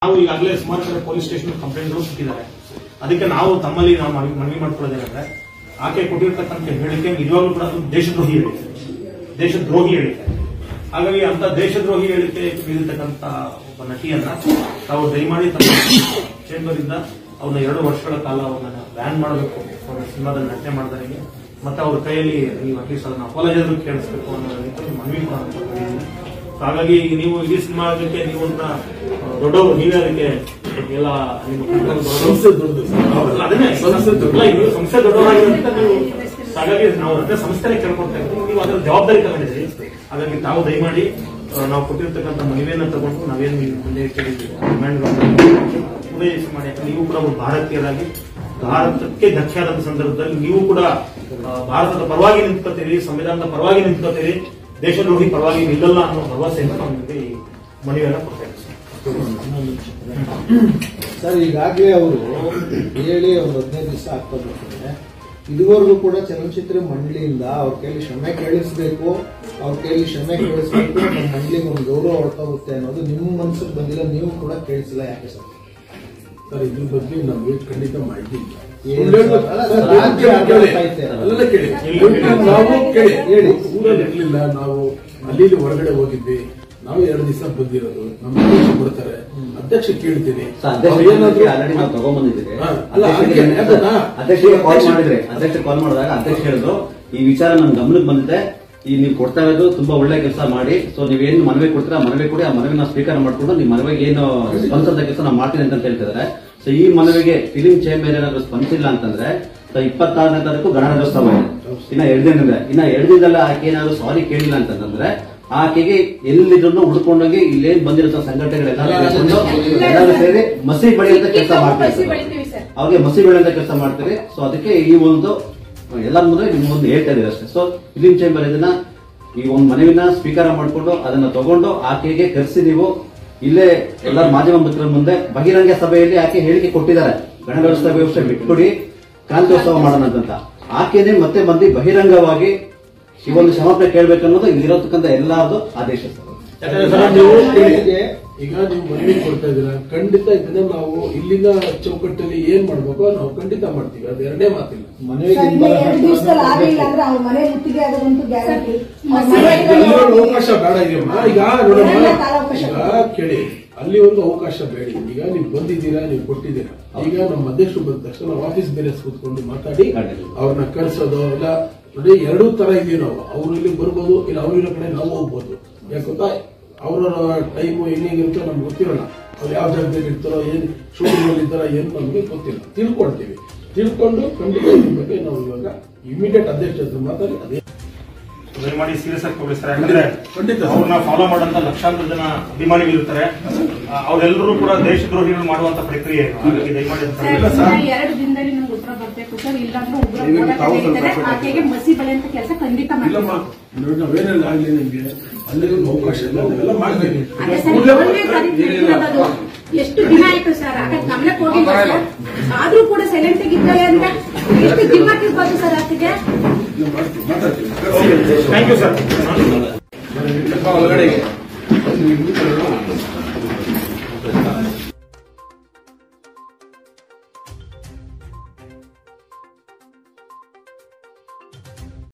ನಾವು ಈಗಾಗಲೇ ಸುಮಾರು ಕಡೆ ಪೊಲೀಸ್ ಸ್ಟೇಷನ್ ಕಂಪ್ಲೇಂಟ್ಗಳು ಕೊಟ್ಟಿದ್ದಾರೆ ಅದಕ್ಕೆ ನಾವು ತಮ್ಮಲ್ಲಿ ನಾವು ಮನವಿ ಮನವಿ ಮಾಡ್ಕೊಳ್ಳೋದೇನಂದ್ರೆ ಆಕೆ ಕೊಟ್ಟಿರ್ತಕ್ಕಂಥ ಹೇಳಿಕೆ ನಿಜವಾಗ್ಲೂ ಕೂಡ ಅದು ದೇಶದ್ರೋಹಿ ಹೇಳಿಕೆ ದೇಶದ್ರೋಹಿ ಹೇಳಿಕೆ ಹಾಗಾಗಿ ಅಂತ ದೇಶದ್ರೋಹಿ ಹೇಳಿಕೆ ನೀಡಿರ್ತಕ್ಕಂಥ ಒಬ್ಬ ನಟಿಯನ್ನ ತಾವು ದಯಮಾಡಿ ತಮ್ಮ ಚೇಂಬರ್ ಇಂದ ಅವ್ರನ್ನ ಎರಡು ವರ್ಷಗಳ ಕಾಲ ಅವ್ರನ್ನ ಬ್ಯಾನ್ ಮಾಡಬೇಕು ಅವ್ರ ಸಿನಿಮಾದಲ್ಲಿ ನಟನೆ ಮಾಡಿದವರಿಗೆ ಮತ್ತೆ ಅವ್ರ ಕೈಯಲ್ಲಿ ನೀವು ಅಟ್ಲೀಸ್ಟ್ ಅದನ್ನ ಅಪಾಲಜಿ ಆದ್ರೂ ಕೇಳಿಸ್ಬೇಕು ಅನ್ನೋ ನಿಟ್ಟಿನಲ್ಲಿ ಮನವಿ ಕೂಡ ಮಾಡಿದ್ದೀನಿ. ಹಾಗಾಗಿ ನೀವು ಇಡೀ ಸಮಾಜಕ್ಕೆ ನೀವು ಅದನ್ನ ದೊಡ್ಡವರು ನೀವೇ ಅದಕ್ಕೆ ಎಲ್ಲ ನಿಮ್ಮ ಕಂಟ್ರೋಲ್ ದೊಡ್ಡವರು. ಸಂಸ್ಥೆ ದೊಡ್ಡದು ಅಲ್ಲ, ಅದನ್ನೇ ಸಂಸ್ಥೆ ದೊಡ್ಡದು. ಅಲ್ಲ, ಇದು ಸಂಸ್ಥೆ ದೊಡ್ಡವರಾಗಿರೋದ್ರಿಂದ ನೀವು ಹಾಗಾಗಿ ನಾವು ಅದೇ ಸಂಸ್ಥೆನೇ ಕೇಳ್ಕೊಳ್ತಾ ಇದ್ದೀವಿ ನೀವು ಅದರ ಜವಾಬ್ದಾರಿ ತಗೊಂಡಿದ್ದೀರಿ ಹಾಗಾಗಿ ತಾವು ದಯಮಾಡಿ ಆ, ನಾವು ಕೊಟ್ಟಿರ್ತಕ್ಕಂಥ ಮನವಿಯನ್ನ ತಗೊಂಡು ನಾವೇನು ನೀವು ಮುಂದೆ ಕೇಳಿದ್ದೀವಿ ಉಪಯೋಗಿಸಿ ಮಾಡಿ ಯಾಕಂದ್ರೆ ನೀವು ಕೂಡ ಒಂದು ಭಾರತೀಯರಾಗಿ ಭಾರತಕ್ಕೆ ಧಕ್ಕೆ ಆದಂತ ಸಂದರ್ಭದಲ್ಲಿ ನೀವು ಕೂಡ ಆ, ಭಾರತದ ಪರವಾಗಿ ನಿಂತ್ಕೋತೀರಿ ಸಂವಿಧಾನದ ಪರವಾಗಿ ನಿಂತ್ಕೋತೀರಿ ದೇಶದ್ರೋಹಿ ಪರವಾಗಿ ನಿಲ್ಲಲ್ಲ ಅನ್ನೋ ಭರವಸೆಯಿಂದ ನಾವು ನಿಮಗೆ ಈ ಮನವಿಯನ್ನ ಕೊಡ್ತಾ ಇದ್ದೀವಿ ಸರ್ ಈಗಾಗಲೇ ಅವರು ಹೇಳಿ ಒಂದು ಹದಿನೈದು ದಿವಸ ಆಗ್ತಾ ಬರ್ತಾರೆ ಇದುವರೆಗೂ ಕೂಡ ಚಲನಚಿತ್ರ ಮಂಡಳಿಯಿಂದ ಅವ್ರ ಕೈಲಿ ಕ್ಷಮೆ ಕೇಳಿಸ್ಬೇಕು ಅವ್ರ ಕೈಲಿ ಕ್ಷಮೆ ಕೇಳಿಸ್ಬೇಕು ನಮ್ಮ ಮಂಡಳಿಗೆ ಒಂದು ಗೌರವ ಹೊರಟೋಗುತ್ತೆ ಅನ್ನೋದು ನಿಮ್ಮ ಮನಸ್ಸಿಗೆ ಬಂದಿಲ್ಲ ನೀವು ಕೂಡ ಕೇಳಿಸಿಲ್ಲ ಯಾಕೆ ಸರ್ ಸರ್ ಇದ್ರ ಬಗ್ಗೆ ನಮ್ಗೆ ಖಂಡಿತ ಮಾಹಿತಿ ಇಲ್ಲ ಏನು ಸುಳ್ಳು ಹೇಳೋದು- ಅಲ್ಲ, ಸರ್, ರಾಜ್ಯ ನಾನು ಕೇಳಿ- ಕೇಳಿ. ಆಡಳಿತ ಇದೆ. ಅಲ್ಲ ಕೇಳಿ ಇಲ್ಲಿ ನಾವು ಕೇಳಿ ಹೇಳಿ. ಊರಲ್ಲಿ ಇರ್ಲಿಲ್ಲ ನಾವು ಅಲ್ಲಿ ಇಲ್ಲಿ ಹೊರಗಡೆ ಹೋಗಿದ್ವಿ ನಾವು ಎರಡು ದಿವಸ ಬಂದಿರೋದು ನಮ್ಮ ಅಧ್ಯಕ್ಷ ಬರ್ತಾರೆ ಅಧ್ಯಕ್ಷ ಕೇಳ್ತೀನಿ ಅವ್ರು ಏನಾದ್ರು ಆಲ್ರೆಡಿ ನಾವು ತಗೊಂಡ್ಬಂದಿದ್ದೀವಿ ಹಾ, ಅಲ್ಲ, ಅದಕ್ಕೆ ಅದನ್ನ- ಅಧ್ಯಕ್ಷರಿಗೆ ಕಾಲ್ ಮಾಡಿದ್ರೆ ಅಧ್ಯಕ್ಷ ಕಾಲ್ ಮಾಡಿದಾಗ ಅಧ್ಯಕ್ಷ ಹೇಳಿದ್ರು ಈ ವಿಚಾರ ನಮ್ ಗಮನಕ್ಕೆ ಬಂದಿದೆ ಈ ನೀವು ಕೊಡ್ತಾ ಇರೋದು ತುಂಬಾ ಒಳ್ಳೆ ಕೆಲಸ ಮಾಡಿ ಸೊ ನೀವೇನು ಮನವಿ ಕೊಡ್ತೀರಾ ಆ ಮನವಿ ಕೊಡಿ ಆ ಮನವಿನ ಸ್ವೀಕಾರ ಮಾಡ್ಕೊಂಡು ನಿಮ್ಮ ಮನವಿಗೆ ಏನು ಸ್ಪಂದಿಸಂತ ಕೆಲಸ ನಾವು ಮಾಡ್ತೀನಿ ಅಂತ ಹೇಳ್ತಿದ್ದಾರೆ ಸೊ ಈ ಮನವಿಗೆ ಫಿಲಿಂ ಚೇಂಬರ್ ಏನಾದ್ರು ಸ್ಪಂದಿಸಿಲ್ಲ ಅಂತಂದ್ರೆ ಸೊ ಇಪ್ಪತ್ತಾರನೇ ತಾರೀಕು ಗಣರಾಜ್ಯೋತ್ಸವ ಇದೆ ಇನ್ನ ಎರಡು ದಿನ ಇದೆ ಇನ್ನ ಎರಡು ದಿನದಲ್ಲ ಆಕೆ ಏನಾದ್ರು ಸಾರಿ ಕೇಳಿಲ್ಲ ಅಂತಂದ್ರೆ ಆಕೆಗೆ ಎಲ್ಲಿದ್ರು ಹುಡ್ಕೊಂಡೋಗಿ ಇಲ್ಲೇನ್ ಬಂದಿರೋ ಸಂಘಟನೆಗಳೆಲ್ಲ ಎಲ್ಲರೂ ಸೇರಿ ಮಸಿ ಬಳಿಯಂತ ಕೆಲಸ ಮಾಡ್ತೀವಿ ಅವ್ರಿಗೆ ಮಸಿ ಬೆಳೆಯಂತ ಕೆಲಸ ಮಾಡ್ತೀವಿ ಸೊ ಅದಕ್ಕೆ ಈ ಒಂದು ಎಲ್ಲರ ಮುಂದೆ ನಿಮ್ ಮುಂದೆ ಹೇಳ್ತಾ ಇದೀವಿ ಅಷ್ಟೇ ಸೊ ಫಿಲಿಂ ಚೇಂಬರ್ ಇದನ್ನ ಈ ಒಂದು ಮನವಿನ ಸ್ವೀಕಾರ ಮಾಡ್ಕೊಂಡು ಅದನ್ನ ತಗೊಂಡು ಆಕೆಗೆ ಕರೆಸಿ ನೀವು ಇಲ್ಲೇ ಎಲ್ಲರ ಮಾಧ್ಯಮ ಮಿತ್ರರ ಮುಂದೆ ಬಹಿರಂಗ ಸಭೆಯಲ್ಲಿ ಆಕೆ ಹೇಳಿಕೆ ಕೊಟ್ಟಿದ್ದಾರೆ ಗಣರಾಜ್ಯೋತ್ಸವ ವ್ಯವಸ್ಥೆ ಬಿಟ್ಕೊಡಿ ಕ್ರಾಂತ್ಯೋತ್ಸವ ಮಾಡೋಣ ಅಂತ ಆಕೆನೇ ಮತ್ತೆ ಬಂದು ಬಹಿರಂಗವಾಗಿ ಈ ಒಂದು ಕ್ಷಮಾಪಣೆ ಕೇಳ್ಬೇಕನ್ನೋದು ಇಲ್ಲಿರತಕ್ಕಂಥ ಎಲ್ಲಾರ್ದು ಆದೇಶ ಸರ್ ಯಾಕಂದ್ರೆ ಸರ್ ನೀವು ಕೇಳಿಗೆ ಈಗ ನೀವು ಮನವಿ ಕೊಡ್ತಾ ಇದ್ದೀರಾ ಖಂಡಿತ ಇದನ್ನ ನಾವು ಇಲ್ಲಿನ ಚೌಕಟ್ಟಲ್ಲಿ ಏನ್ ಮಾಡ್ಬೇಕು ನಾವು ಖಂಡಿತ ಮಾಡ್ತೀವಿ ಅದು ಎರಡೇ ಮಾತಿಲ್ಲ ಮನೆಗೆ ಸರ್, ಇನ್ನು ಎರಡು ದಿವಸದಲ್ಲಿ ಆಗಿಲ್ಲ ಅಂದ್ರೆ ಅವ್ರ ಮನೆ ಮುತ್ತಿಗೆ ಆಗೋದಂತೂ ಗ್ಯಾರಂಟಿ ಅಲ್ಲಿವರೆಗೂ ಅವಕಾಶ ಬೇಡ ಇದೆಯಮ್ಮ ಈಗ ನೋಡಮ್ಮ ಎಲ್ಲ ಕಾಲಾವಕಾಶ ಈಗ ಕೇಳಿ ಅಲ್ಲಿ ಒಂದು ಅವಕಾಶ ಬೇಡ ಈಗ ನೀವು ಬಂದಿದ್ದೀರಾ ನೀವು ಕೊಟ್ಟಿದ್ದೀರಾ ಈಗ ನಮ್ಮ ಅಧ್ಯಕ್ಷರು ಬಂದ ತಕ್ಷಣ ನಾವು ಆಫೀಸ್ ಬೇರೆ ಕೂತ್ಕೊಂಡು ಮಾತಾಡಿ ಅವ್ರನ್ನ ಕರ್ಸೋದು ಇಲ್ಲ ನೋಡಿ ಎರಡೂ ತರ ಇದೀವಿ ನಾವು ಅವ್ರು ಇಲ್ಲಿ ಬರ್ಬೋದು ಇಲ್ಲ ಅವ್ರಿರೋ ಕಡೆ ನಾವು ಹೋಗ್ಬೋದು ಯಾಕಂತ ಅವ್ರವ್ರ ಟೈಮು ಹೆಂಗಿರುತ್ತೋ ನಮ್ಗೆ ಗೊತ್ತಿರಲ್ಲ ಅವ್ರು ಯಾವ ಜಾಗದಲ್ಲಿ ಇರ್ತಾರೋ ಏನ್ ಶೂಟಿಂಗ್ ಅಲ್ಲಿ ಇದ್ದಾರೋ ಏನು ನಮ್ಗೆ ಗೊತ್ತಿಲ್ಲ ತಿಳ್ಕೊಳ್ತೀವಿ ತಿಳ್ಕೊಂಡು ಖಂಡಿತ ಇದ್ರ ಬಗ್ಗೆ ನಾವು ಇವಾಗ ಇಮಿಡಿಯೇಟ್ ಅಧ್ಯಕ್ಷ ಹತ್ರ ಮಾತಾಡಿ ಅದೇ ದಯಮಾಡಿ ಸೀರಿಯಸ್ ಆಗಿ ತಗೊಳ್ಳಿ ಸರ್ ಯಾಕಂದ್ರೆ ಖಂಡಿತ. ಅವ್ರನ್ನ ಫಾಲೋ ಮಾಡಂತ ಲಕ್ಷಾಂತರ ಜನ ಅಭಿಮಾನಿಗಳಿರ್ತಾರೆ ಆ, ಅವರೆಲ್ಲರೂ ಕೂಡ ದೇಶದ್ರೋಹಿಗಳು ಮಾಡುವಂತ ಪ್ರಕ್ರಿಯೆ ಇದು. ಹಾಗಾಗಿ ದಯಮಾಡಿ ಅದನ್ನ ಇಲ್ಲ ತಗೊಳ್ಳಿ. ಸರ್. ಎರಡು ದಿನದಲ್ಲಿ ನಮ್ಗೆ ಉತ್ತರ ಬರ್ಬೇಕು ಸರ್ ಇಲ್ಲಾಂದ್ರೆ ಉಗ್ರ ನೀವು ಹೋರಾಟ ತಾವು ಸ್ವಲ್ಪ ನಡೀತದೆ. ಸ್ವಲ್ಪ ಆಕೆಗೆ ಮಸಿ ಬಳೆ ಅಂತ ಕೆಲಸ ಖಂಡಿತ ಇಲ್ಲಮ್ಮ ಮಾಡ್ತೀವಿ ನೋಡಿ ನಾವೇನೆಲ್ಲ ಆಗ್ಲಿ ನಿಮ್ಗೆ ಅಲ್ಲಿ ಒಂದು ಅವಕಾಶ ಇಲ್ಲ ಅದೆಲ್ಲ ಮಾಡ್ತೀವಿ ಅದೇ ಸರ್ ಮೊನ್ನೆ ತಾರೀಕು ಇಟ್ಟಿರೋದು ಅದು. ಎಷ್ಟು ದಿನ ಆಯ್ತು ಸರ್ ಆಗ ಗಮನಕ್ಕೆ ಹೋಗಿಲ್ಲ ಸರ್ ಆದ್ರೂ ಕೂಡ ಸೈಲೆಂಟ್ ಆಗಿದ್ದಾರೆ ಅಂದ್ರೆ ಎಷ್ಟು ದಿಮಾಕ್ ಇರ್ಬೋದು ಸರ್ ಆಕೆಗೆ ಇಲ್ಲ, ಮಾಡ್ತೀವಿ ಮಾತಾಡ್ತೀವಿ ಥ್ಯಾಂಕ್ ಯು ಸರ್ ಒಳಗಡೆಗೆ